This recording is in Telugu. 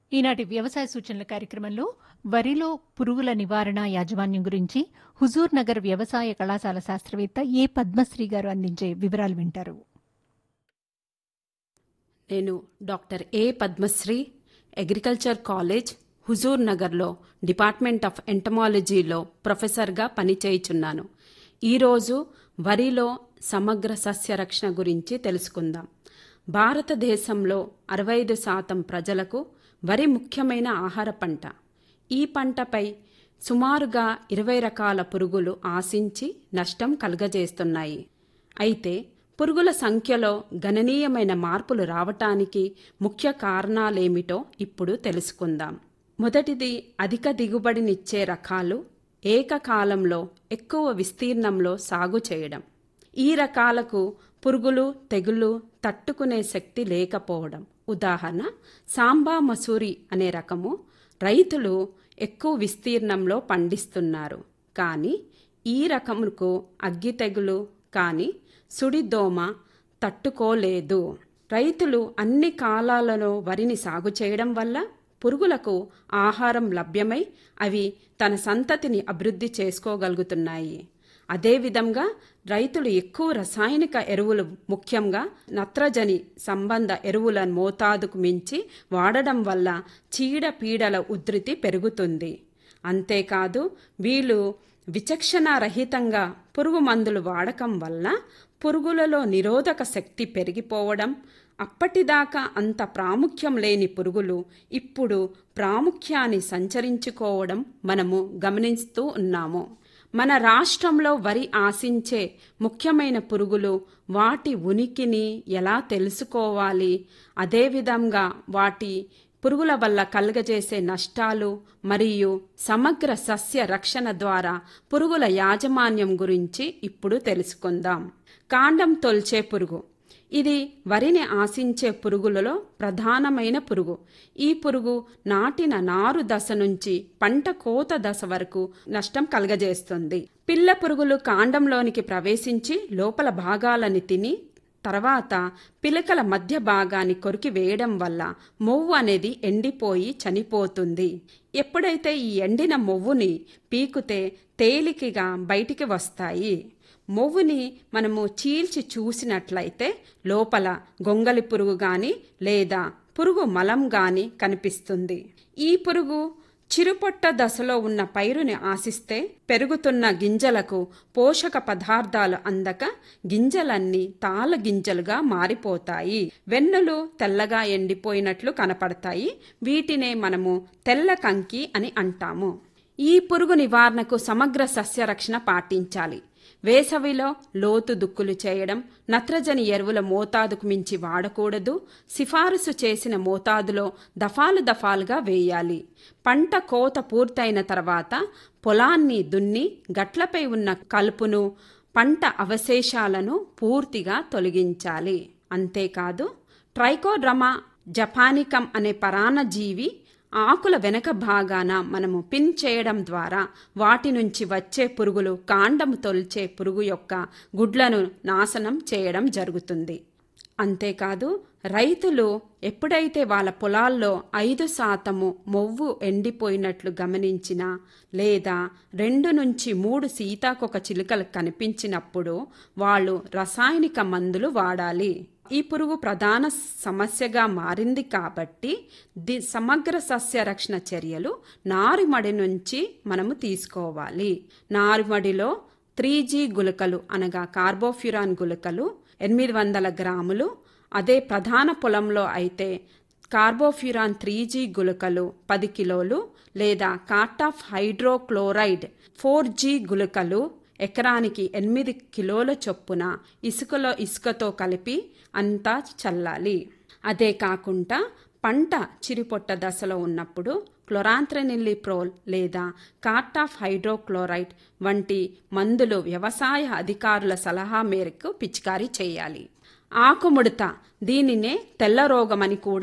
ఈనాటి వ్యవసాయ సూచనల కార్యక్రమంలో వరిలో పురుగుల నివారణ యాజమాన్యం గురించి హుజూర్ నగర్ వ్యవసాయ కళాశాల శాస్త్రవేత్త ఏ పద్మశ్రీ గారు అందించే వివరాలు వింటారు నేను doctor A Padmasri agriculture college Huzur నగర్లో డిపార్ట్మెంట్ ఆఫ్ ఎంటమాలజీలో ప్రొఫెసర్గా పనిచేయుచున్నాను ఈరోజు వరిలో సమగ్ర సస్య రక్షణ గురించి తెలుసుకుందాం భారతదేశంలో అరవై ఐదు శాతం ప్రజలకు వరి ముఖ్యమైన ఆహార పంట ఈ పంటపై సుమారుగా ఇరవై రకాల పురుగులు ఆశించి నష్టం కలుగజేస్తున్నాయి అయితే పురుగుల సంఖ్యలో గణనీయమైన మార్పులు రావటానికి ముఖ్య కారణాలేమిటో ఇప్పుడు తెలుసుకుందాం మొదటిది అధిక దిగుబడినిచ్చే రకాలు ఏకకాలంలో ఎక్కువ విస్తీర్ణంలో సాగు చేయడం ఈ రకాలకు పురుగులు తెగులు తట్టుకునే శక్తి లేకపోవడం ఉదాహరణ సాంబా మసూరి అనే రకము రైతులు ఎక్కువ విస్తీర్ణంలో పండిస్తున్నారు కానీ ఈ రకముకు అగ్గి తెగులు కానీ సుడిదోమ తట్టుకోలేదు రైతులు అన్ని కాలాలలో వరిని సాగు చేయడం వల్ల పురుగులకు ఆహారం లభ్యమై అవి తన సంతతిని అభివృద్ధి చేసుకోగలుగుతున్నాయి అదేవిధంగా రైతులు ఎక్కువ రసాయనిక ఎరువులు ముఖ్యంగా నత్రజని సంబంధ ఎరువుల మోతాదుకు మించి వాడడం వల్ల చీడ పీడల ఉధృతి పెరుగుతుంది అంతేకాదు వీళ్ళు విచక్షణారహితంగా పురుగు మందులు వాడకం వల్ల పురుగులలో నిరోధక శక్తి పెరిగిపోవడం అప్పటిదాకా అంత ప్రాముఖ్యం లేని పురుగులు ఇప్పుడు ప్రాముఖ్యాన్ని సంచరించుకోవడం మనము గమనిస్తూ ఉన్నాము మన రాష్ట్రంలో వరి ఆశించే ముఖ్యమైన పురుగులు వాటి ఉనికిని ఎలా తెలుసుకోవాలి అదేవిధంగా వాటి పురుగుల వల్ల కలుగజేసే నష్టాలు మరియు సమగ్ర సస్య రక్షణ ద్వారా పురుగుల యాజమాన్యం గురించి ఇప్పుడు తెలుసుకుందాం కాండం తొల్చే పురుగు ఇది వరిని ఆశించే పురుగులలో ప్రధానమైన పురుగు ఈ పురుగు నాటిన నారు దశ నుంచి పంట కోత దశ వరకు నష్టం కలగజేస్తుంది పిల్ల పురుగులు కాండంలోనికి ప్రవేశించి లోపల భాగాలని తిని తర్వాత పిలకల మధ్య భాగాన్ని కొరికి వేయడం వల్ల మొవ్వు అనేది ఎండిపోయి చనిపోతుంది ఎప్పుడైతే ఈ ఎండిన మొవ్వుని పీకుతే తేలికగా బయటికి వస్తాయి మొవ్వుని మనము చీల్చి చూసినట్లయితే లోపల గొంగలి పురుగు గాని లేదా పురుగు మలం గాని కనిపిస్తుంది ఈ పురుగు చిరుపొట్ట దశలో ఉన్న పైరుని ఆశిస్తే పెరుగుతున్న గింజలకు పోషక పదార్థాలు అందక గింజలన్నీ తాళ గింజలుగా మారిపోతాయి వెన్నులు తెల్లగా ఎండిపోయినట్లు కనపడతాయి వీటినే మనము తెల్ల కంకి అని అంటాము ఈ పురుగు నివారణకు సమగ్ర సస్యరక్షణ పాటించాలి వేసవిలో లోతు దుక్కులు చేయడం నత్రజని ఎరువుల మోతాదుకు మించి వాడకూడదు సిఫారసు చేసిన మోతాదులో దఫాలు దఫాలుగా వేయాలి పంట కోత పూర్తయిన తర్వాత పొలాన్ని దున్ని గట్లపై ఉన్న కలుపును పంట అవశేషాలను పూర్తిగా తొలగించాలి అంతేకాదు ట్రైకోడ్రమా జపానికం అనే పరాన్నజీవి ఆకుల వెనక భాగాన మనము పిన్ చేయడం ద్వారా వాటి నుంచి వచ్చే పురుగులు కాండము తొలిచే పురుగు యొక్క గుడ్లను నాశనం చేయడం జరుగుతుంది అంతేకాదు రైతులు ఎప్పుడైతే వాళ్ళ పొలాల్లో ఐదు శాతము మొవ్వు ఎండిపోయినట్లు గమనించినా లేదా రెండు నుంచి మూడు సీతాకొక చిలుకలు కనిపించినప్పుడు వాళ్ళు రసాయనిక మందులు వాడాలి ఈ పురుగు ప్రధాన సమస్యగా మారింది కాబట్టి ది సమగ్ర సస్య రక్షణ చర్యలు నారుమడి నుంచి మనము తీసుకోవాలి నారుమడిలో త్రీ జీ గుళికలు అనగా కార్బోఫ్యురాన్ గుళికలు ఎనిమిది వందల గ్రాములు అదే ప్రధాన పొలంలో అయితే కార్బోఫ్యురాన్ త్రీ జీ గుళికలు పది కిలోలు లేదా కార్టాఫ్ హైడ్రోక్లోరైడ్ ఫోర్ జీ గుళికలు ఎకరానికి ఎనిమిది కిలోల చొప్పున ఇసుకలో ఇసుకతో కలిపి అంతా చల్లాలి అదే కాకుండా పంట చిరిపొట్ట దశలో ఉన్నప్పుడు క్లొరాంత్రనిల్లిప్రోల్ లేదా కార్టాఫ్ హైడ్రోక్లోరైడ్ వంటి మందులు వ్యవసాయ అధికారుల సలహా మేరకు పిచికారీ చేయాలి ఆకుముడత దీనినే తెల్ల రోగమని కూడా